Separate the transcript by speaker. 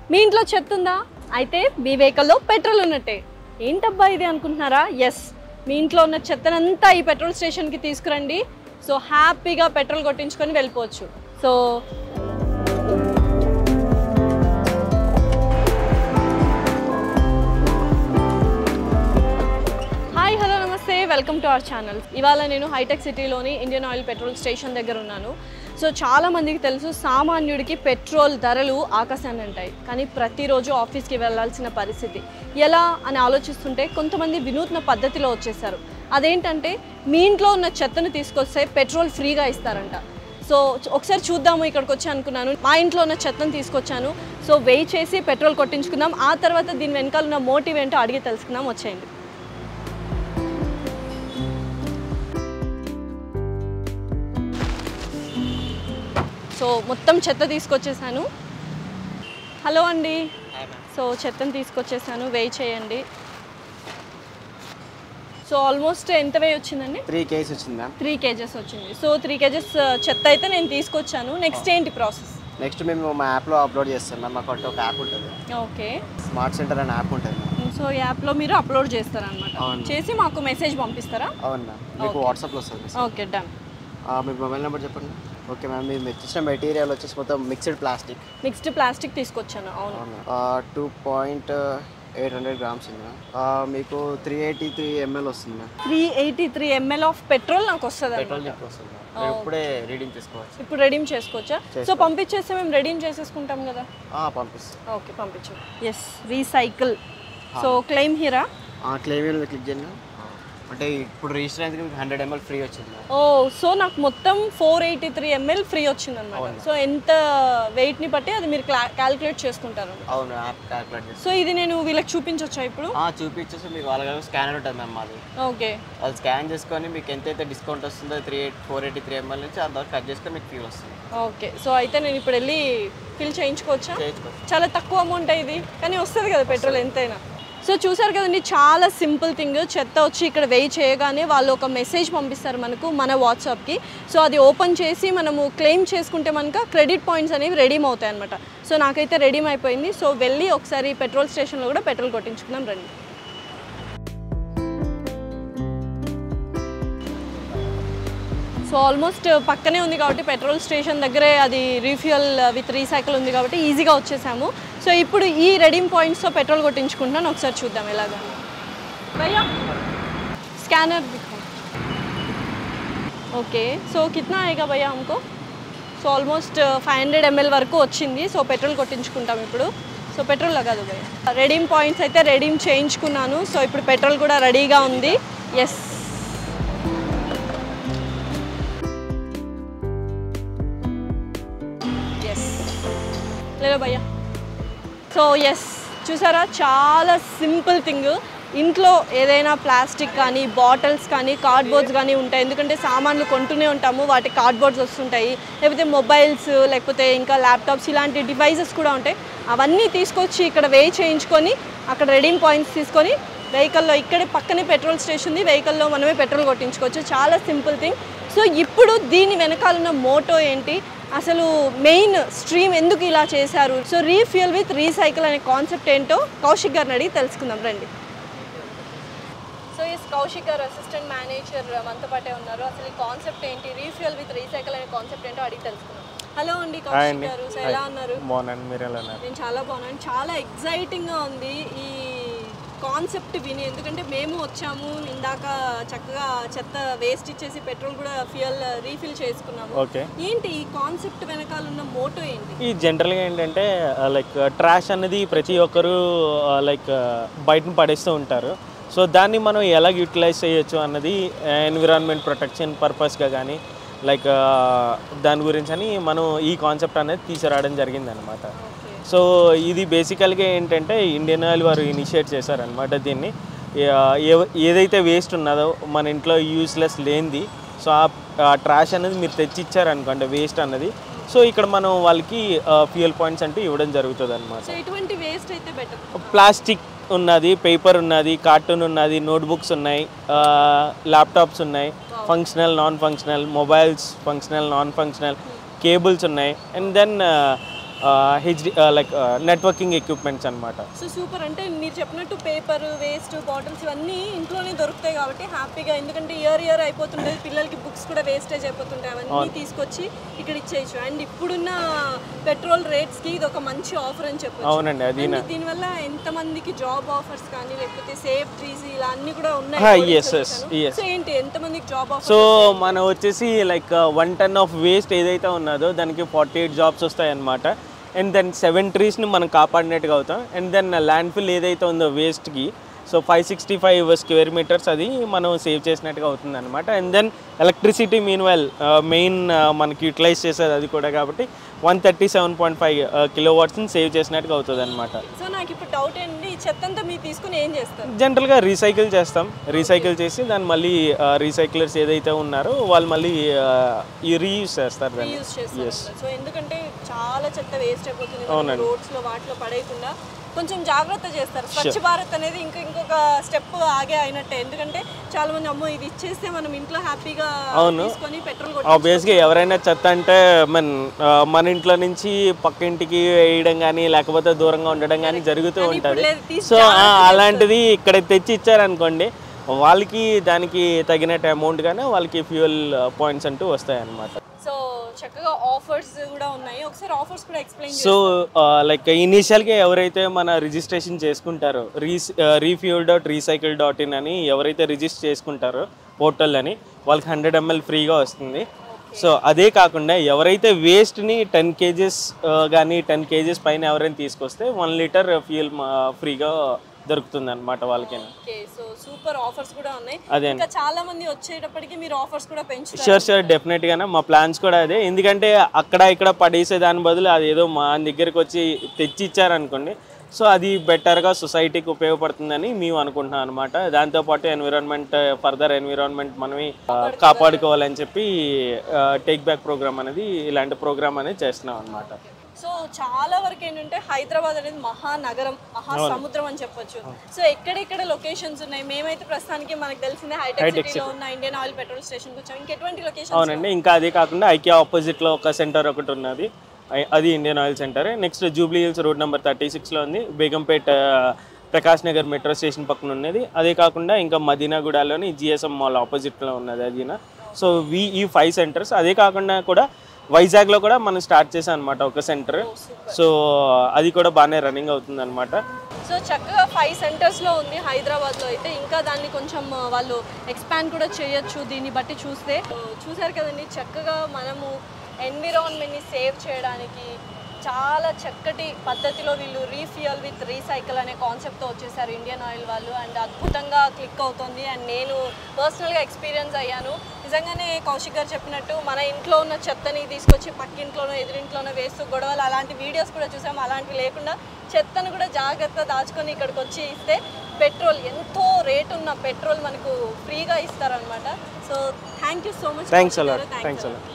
Speaker 1: మీ ఇంట్లో చెత్త ఉందా అయితే మీ వెహికల్లో పెట్రోల్ ఉన్నట్టే ఏంటబ్బా ఇది అనుకుంటున్నారా ఎస్ మీ ఇంట్లో ఉన్న చెత్తనంతా ఈ పెట్రోల్ స్టేషన్కి తీసుకురండి సో హ్యాపీగా పెట్రోల్ కొట్టించుకొని వెళ్ళిపోవచ్చు సో హాయ్ హలో నమస్తే వెల్కమ్ టు అవర్ ఛానల్ ఇవాళ నేను హైటెక్ సిటీలోని ఇండియన్ ఆయిల్ పెట్రోల్ స్టేషన్ దగ్గర ఉన్నాను సో చాలా మందికి తెలుసు సామాన్యుడికి పెట్రోల్ ధరలు ఆకాశాన్ని ఉంటాయి కానీ ప్రతిరోజు ఆఫీస్కి వెళ్ళాల్సిన పరిస్థితి ఎలా అని ఆలోచిస్తుంటే కొంతమంది వినూత్న పద్ధతిలో వచ్చేసారు అదేంటంటే మీ ఇంట్లో ఉన్న చెత్తను తీసుకొస్తే పెట్రోల్ ఫ్రీగా ఇస్తారంట సో ఒకసారి చూద్దాము ఇక్కడికి వచ్చి అనుకున్నాను మా ఇంట్లో ఉన్న చెత్తను తీసుకొచ్చాను సో వెయిట్ చేసి పెట్రోల్ కొట్టించుకుందాం ఆ తర్వాత దీని వెనకాల ఉన్న మోటివ్ ఏంటో అడిగి తెలుసుకుందాం వచ్చేయండి సో మొత్తం చెత్త తీసుకొచ్చేసాను హలో అండి సో చెత్తను తీసుకొచ్చేసాను వెయి చేయండి సో ఆల్మోస్ట్ ఎంత వెయి వచ్చిందండి
Speaker 2: త్రీ కేస్ వచ్చింది మ్యామ్
Speaker 1: త్రీ కేజెస్ వచ్చింది సో త్రీ కేజెస్ చెత్త అయితే నేను తీసుకొచ్చాను నెక్స్ట్ ఏంటి ప్రాసెస్
Speaker 2: నెక్స్ట్ మేము మా యాప్లో అప్లోడ్ చేస్తాం మ్యామ్ మాకు ఒక యాప్ ఉంటుంది
Speaker 1: ఓకే
Speaker 2: స్మార్ట్ సెంటర్ అనే యాప్ ఉంటుంది మ్యామ్
Speaker 1: సో ఈ యాప్లో మీరు అప్లోడ్ చేస్తారనమాట
Speaker 2: అవును.
Speaker 1: చేసి మాకు మెసేజ్ పంపిస్తారా
Speaker 2: అవును మ్యామ్ మీకు వాట్సాప్లో వస్తుంది
Speaker 1: ఓకే డన్
Speaker 2: ఆ, మీ మొబైల్ నెంబర్ చెప్పండి ఓకే మ్యామ్ మీరు ఇచ్చిన మెటీరియల్ వచ్చేసి మొత్తం మిక్స్డ్ ప్లాస్టిక్
Speaker 1: మిక్స్డ్ ప్లాస్టిక్ తీసుకొచ్చాను అవును
Speaker 2: అవును two point eight hundred grams ఉంది మ్యామ్ ఆ, మీకు త్రీ ఎయిటీ త్రీ ఎంఎల్ వస్తుంది ma'am
Speaker 1: three eighty three ML of petrol నాకు వస్తుంది
Speaker 2: పెట్రోల్ ఎక్కువ వస్తుంది మ్యామ్ మీరు ఇప్పుడే రీడింగ్ తీసుకోవచ్చు
Speaker 1: ఇప్పుడు రెడీమ్ చేసుకోవచ్చా సో పంపించేస్తే మేము రెడీమ్ చేసేసుకుంటాం కదా
Speaker 2: ఆ, పంపిస్తాం
Speaker 1: ఓకే పంపించు ఎస్ రీసైకిల్ సో క్లెయిమ్ హీరా
Speaker 2: క్లెయిమ్ మీద క్లిక్ చేయండి మ్యామ్. అంటే ఇప్పుడు రిజిస్టర్ అయితే మీకు హండ్రెడ్ ఎంఎల్ ఫ్రీ వచ్చింది మ్యామ్
Speaker 1: ఓ సో నాకు మొత్తం four eighty three ML free వచ్చింది అనమాట సో ఎంత వెయిట్ని బట్టి అది మీరు క్యాలిక్యులేట్ చేసుకుంటారు
Speaker 2: అవును యాప్ క్యాల్కులేట్ చేస్తాం
Speaker 1: సో ఇది నేను వీళ్ళకి చూపించవచ్చా ఇప్పుడు
Speaker 2: ఆ, చూపించేసి మీకు వాళ్ళ స్కానర్ ఉంటుంది మ్యామ్ మాది
Speaker 1: ఓకే
Speaker 2: వాళ్ళు స్కాన్ చేసుకొని మీకు ఎంతైతే డిస్కౌంట్ వస్తుందో three eight four eighty three ML నుంచి అంతవరకు కట్ చేసుకొని మీకు ఫీల్ వస్తుంది
Speaker 1: ఓకే సో అయితే నేను ఇప్పుడు వెళ్ళి ఫిల్ చేయించుకోవచ్చా
Speaker 2: చేయించుకోవచ్చు
Speaker 1: చాలా తక్కువ అమౌంట్ ఇది కానీ వస్తుంది కదా పెట్రోల్ ఎంతైనా సో చూసారు కదండి చాలా సింపుల్ థింగ్ చెత్త వచ్చి ఇక్కడ వెయి చేయగానే వాళ్ళు ఒక మెసేజ్ పంపిస్తారు మనకు మన వాట్సాప్కి సో అది ఓపెన్ చేసి మనము క్లెయిమ్ చేసుకుంటే మనకు క్రెడిట్ పాయింట్స్ అనేవి రెడీమ్ అవుతాయి అనమాట సో నాకైతే రెడీమ్ అయిపోయింది సో వెళ్ళి ఒకసారి పెట్రోల్ స్టేషన్లో కూడా పెట్రోల్ కొట్టించుకుందాం రండి సో ఆల్మోస్ట్ పక్కనే ఉంది కాబట్టి పెట్రోల్ స్టేషన్ దగ్గరే అది రీఫ్యూయల్ విత్ రీసైకిల్ ఉంది కాబట్టి ఈజీగా వచ్చేసాము సో ఇప్పుడు ఈ రెడీమ్ పాయింట్స్తో పెట్రోల్ కొట్టించుకుంటున్నాను ఒకసారి చూద్దాం ఎలాగా భయ్యా స్కానర్ ఓకే సో కిतना आएगा భయ్యా हमको so almost five hundred ML వరకు వచ్చింది సో పెట్రోల్ కొట్టించుకుంటాం ఇప్పుడు సో పెట్రోల్ లగదు భయ్యా రెడీమ్ పాయింట్స్ అయితే రెడీమ్ చేయించుకున్నాను సో ఇప్పుడు పెట్రోల్ కూడా రెడీగా ఉంది ఎస్ ఎస్ లేదా భయ్యా సో ఎస్ చూసారా చాలా సింపుల్ థింగ్ ఇంట్లో ఏదైనా ప్లాస్టిక్ కానీ బాటిల్స్ కానీ కార్డ్బోర్డ్స్ కానీ ఉంటాయి ఎందుకంటే సామాన్లు కొంటూనే ఉంటాము వాటి కార్డ్బోర్డ్స్ వస్తుంటాయి లేకపోతే మొబైల్స్ లేకపోతే ఇంకా ల్యాప్టాప్స్ ఇలాంటి డివైజెస్ కూడా ఉంటాయి అవన్నీ తీసుకొచ్చి ఇక్కడ వే చేయించుకొని అక్కడ రెడీమ్ పాయింట్స్ తీసుకొని వెహికల్లో ఇక్కడే పక్కనే పెట్రోల్ స్టేషన్ ఉంది వెహికల్లో మనమే పెట్రోల్ కొట్టించుకోవచ్చు చాలా సింపుల్ థింగ్ సో ఇప్పుడు దీని వెనకాల ఉన్న మోటో ఏంటి అసలు మెయిన్ స్ట్రీమ్ ఎందుకు ఇలా చేశారు సో రీఫ్యూయల్ విత్ రీసైకిల్ అనే కాన్సెప్ట్ ఏంటో కౌశిక్ గారిని అడిగి తెలుసుకుందాం రండి సో ఈ కౌశిక్ గారు అసిస్టెంట్ మేనేజర్ మనతో పాటే ఉన్నారు అసలు ఈ కాన్సెప్ట్ ఏంటి రీఫ్యూయల్ విత్ రీసైకిల్ అనే కాన్సెప్ట్ ఏంటో అడిగి తెలుసుకుందాం హలో అండి కౌశిక్ గారు సో ఎలా ఉన్నారు
Speaker 3: బాగున్నాను మీరు ఎలా ఉన్నారు
Speaker 1: నేను చాలా బాగున్నాను చాలా ఎగ్జైటింగ్గా ఉంది ఈ కాన్సెప్ట్ విని ఎందుకంటే మేము వచ్చాము ఇందాక చక్కగా చెత్త వేస్ట్ ఇచ్చేసి పెట్రోల్ కూడా ఫ్యూయల్ రీఫిల్ చేసుకున్నాము
Speaker 3: ఓకే
Speaker 1: ఏంటి ఈ కాన్సెప్ట్ వెనకాల ఉన్న మోటో ఏంటి
Speaker 3: ఈ జనరల్గా ఏంటంటే లైక్ ట్రాష్ అనేది ప్రతి ఒక్కరు లైక్ బయటను పడేస్తూ ఉంటారు సో దాన్ని మనం ఎలా యూటిలైజ్ చేయొచ్చు అన్నది ఎన్విరాన్మెంట్ ప్రొటెక్షన్ పర్పస్గా కానీ లైక్ దాని గురించి అని మనం ఈ కాన్సెప్ట్ అనేది తీసుకురావడం జరిగింది అనమాట సో ఇది బేసికల్గా ఏంటంటే ఇండియన్ ఆయిల్ వారు ఇనిషియేట్ చేశారనమాట దీన్ని ఏ- ఏ- ఏదైతే వేస్ట్ ఉన్నదో మన ఇంట్లో యూస్లెస్ లేనిది సో ఆ ట్రాష్ అనేది మీరు తెచ్చిచ్చారనుకోండి వేస్ట్ అన్నది సో ఇక్కడ మనం వాళ్ళకి ఫ్యూయల్ పాయింట్స్ అంటూ ఇవ్వడం జరుగుతుంది అనమాట
Speaker 1: సో ఎటువంటి వేస్ట్ అయితే బెటర్
Speaker 3: ప్లాస్టిక్ ఉన్నది పేపర్ ఉన్నది కార్టూన్ ఉన్నది నోట్బుక్స్ ఉన్నాయి ల్యాప్టాప్స్ ఉన్నాయి functional non functional mobiles functional non functional cables ఉన్నాయి and then HD like networking equipments అనమాట
Speaker 1: సో సూపర్ అంటే మీరు చెప్పినట్టు పేపర్ వేస్ట్ బాటిల్స్ ఇవన్నీ ఇంట్లోనే దొరుకుతాయి కాబట్టి హ్యాపీగా ఎందుకంటే ఇయర్ ఇయర్ అయిపోతుంటుంది పిల్లలకి బుక్స్ కూడా వేస్టేజ్ అయిపోతుంటాయి అవన్నీ తీసుకొచ్చి ఇక్కడ ఇచ్చేయచ్చు అండ్ ఇప్పుడున్న పెట్రోల్ రేట్స్ కి ఇది ఒక మంచి ఆఫర్ అని చెప్పొచ్చు
Speaker 3: అవునండి అది
Speaker 1: And దీనివల్ల ఎంత మందికి జాబ్ ఆఫర్స్ కానీ లేకపోతే సేఫ్ ట్రీస్ ఇలా అన్ని కూడా
Speaker 3: Ah,
Speaker 1: ఉన్నాయి
Speaker 3: yes, yes, yes.
Speaker 1: సో ఏంటి ఎంత మందికి జాబ్ ఆఫర్
Speaker 3: సో మనం వచ్చేసి like one ton of waste ఏదైతే ఉన్నదో దానికి ఫార్టీ ఎయిట్ జాబ్స్ వస్తాయి అనమాట అండ్ దెన్ సెవెన్ ట్రీస్ని మనం కాపాడినట్టుగా అవుతాం అండ్ దెన్ ల్యాండ్ ఫిల్ ఏదైతే ఉందో వేస్ట్కి so five sixty five square metres అది మనం సేవ్ చేసినట్టుగా అవుతుంది అనమాట and then electricity mean well main మనకి యూటిలైజ్ చేసేది అది కూడా కాబట్టి one thirty seven point five kilo వాట్స్ని సేవ్ చేసినట్టుగా అవుతుంది అనమాట
Speaker 1: సో నాకు ఇప్పుడు డౌట్ ఏంటి ఈ చెత్త అంతా మీరు తీసుకుని ఏం చేస్తారు
Speaker 3: జనరల్గా రీసైకిల్ చేస్తాం రీసైకిల్ చేసి దాన్ని మళ్ళీ రీసైక్లర్స్ ఏదైతే ఉన్నారో వాళ్ళు మళ్ళీ రీయూజ్ చేస్తారు దాన్ని
Speaker 1: యూజ్ చేస్తారు సో ఎందుకంటే చాలా చెత్త వేస్ట్ అయిపోతుంది రోడ్స్ లో వాటిలో పడేయకుండా కొంచెం జాగ్రత్త చేస్తారు స్వచ్ఛ భారత్ అనేది ఇంకా ఇంకొక స్టెప్ ఆగే అయినట్టే ఎందుకంటే చాలా మంది అమ్మో ఇది ఇచ్చేస్తే మనం ఇంట్లో హ్యాపీగా తీసుకొని పెట్రోల్ కొట్టి
Speaker 3: ఆబ్వియస్గా ఎవరైనా చెత్త అంటే మన ఆ, మన ఇంట్లో నుంచి పక్క ఇంటికి వేయడం కానీ లేకపోతే దూరంగా ఉండడం కానీ జరుగుతూ ఉంటుంది
Speaker 1: లేదు, తీసి
Speaker 3: సో ఆ, అలాంటిది ఇక్కడ తెచ్చి ఇచ్చారనుకోండి వాళ్ళకి దానికి తగినట్టు అమౌంట్ గానే వాళ్ళకి ఫ్యూయల్ పాయింట్స్ అంటూ వస్తాయి అన్నమాట
Speaker 1: సో చక్కగా ఆఫర్స్ కూడా ఉన్నాయి ఒకసారి ఆఫర్స్ కూడా ఎక్స్ప్లెయిన్
Speaker 3: సో లైక్ ఇనీషియల్గా ఎవరైతే మన రిజిస్ట్రేషన్ చేసుకుంటారో రీస్ refuel dot recycle dot in అని ఎవరైతే రిజిస్టర్ చేసుకుంటారో పోర్టల్ అని వాళ్ళకి హండ్రెడ్ ఎంఎల్ ఫ్రీగా వస్తుంది సో అదే కాకుండా ఎవరైతే వేస్ట్ని టెన్ కేజెస్ కానీ టెన్ కేజెస్ పైన ఎవరైనా తీసుకొస్తే వన్ లీటర్ ఫ్యూయల్ ఫ్రీగా దొరుకుతుంది అనమాట వాళ్ళకి
Speaker 1: ఓకే సో సూపర్ ఆఫర్స్ కూడా ఉన్నాయి
Speaker 3: అదే
Speaker 1: ఇంకా చాలా మంది వచ్చేటప్పటికి మీరు ఆఫర్స్ కూడా పెంచుతారు
Speaker 3: షూర్ షూర్ డెఫినెట్గానే మా ప్లాన్స్ కూడా అదే ఎందుకంటే అక్కడ ఇక్కడ పడేసే దాని బదులు అది ఏదో మా దగ్గరికి వచ్చి తెచ్చి ఇచ్చారనుకోండి సో అది బెటర్గా సొసైటీకి ఉపయోగపడుతుందని మేము అనుకుంటున్నాం అనమాట దాంతోపాటు ఎన్విరాన్మెంట్ ఫర్దర్ ఎన్విరాన్మెంట్ మనమే ఆ, కాపాడుకోవాలని చెప్పి టేక్ బ్యాక్ ప్రోగ్రామ్ అనేది ఇలాంటి ప్రోగ్రామ్ అనేది చేస్తున్నాం అనమాట
Speaker 1: సో చాలా వరకు ఏంటంటే హైదరాబాద్ అనేది మహానగరం మహాసముద్రం అని చెప్పొచ్చు సో ఎక్కడెక్కడ లొకేషన్స్ ఉన్నాయి మేమైతే ప్రస్తుతానికి మనకు తెలిసిందే హైటెక్ సిటీలో ఉన్న ఇండియన్ ఆయిల్ పెట్రోల్ స్టేషన్ వచ్చాం ఇంకెటువంటి లొకేషన్
Speaker 3: అవునండి ఇంకా అదే కాకుండా ఐకియా ఆపోజిట్లో ఒక సెంటర్ ఒకటి ఉన్నది ఐ- అది Indian Oil centre next Jubilee Hills road number thirty సిక్స్లో ఉంది బేగంపేట్ ఆ, ప్రకాష్ నగర్ మెట్రో స్టేషన్ పక్కన ఉన్నది అదే కాకుండా ఇంకా మదీనాగూడలోని జిఎస్ఎం మాల్ ఆపోజిట్లో ఉన్నది అదినా సో వి ఈ ఫైవ్ సెంటర్స్ అదే కాకుండా కూడా వైజాగ్లో కూడా మనం స్టార్ట్ చేసాం అనమాట ఒక సెంటర్ సో అది కూడా బాగానే రన్నింగ్ అవుతుంది అనమాట
Speaker 1: సో చక్కగా ఫైవ్ సెంటర్స్లో ఉంది హైదరాబాద్లో అయితే ఇంకా దాన్ని కొంచెం ఆ, వాళ్ళు ఎక్స్పాండ్ కూడా చేయొచ్చు దీన్ని బట్టి చూస్తే సో చూసారు కదండి చక్కగా మనము ఎన్విరాన్మెంట్ని సేవ్ చేయడానికి చాలా చక్కటి పద్ధతిలో వీళ్ళు రీఫ్యూయల్ విత్ రీసైకిల్ అనే కాన్సెప్ట్తో వచ్చేసారు ఇండియన్ ఆయిల్ వాళ్ళు అండ్ అద్భుతంగా క్లిక్ అవుతుంది అండ్ నేను పర్సనల్గా ఎక్స్పీరియన్స్ అయ్యాను నిజంగానే కౌశిక్ గారు చెప్పినట్టు మన ఇంట్లో ఉన్న చెత్తని తీసుకొచ్చి పక్కింట్లోనో ఎదురింట్లోనో వేస్తూ గొడవలు అలాంటి వీడియోస్ కూడా చూసాము అలాంటివి లేకుండా చెత్తను కూడా జాగ్రత్త దాచుకొని ఇక్కడికి వచ్చి ఇస్తే పెట్రోల్ ఎంతో రేట్ ఉన్న పెట్రోల్ మనకు ఫ్రీగా ఇస్తారనమాట so thank you so much
Speaker 3: thanks a lot thanks allot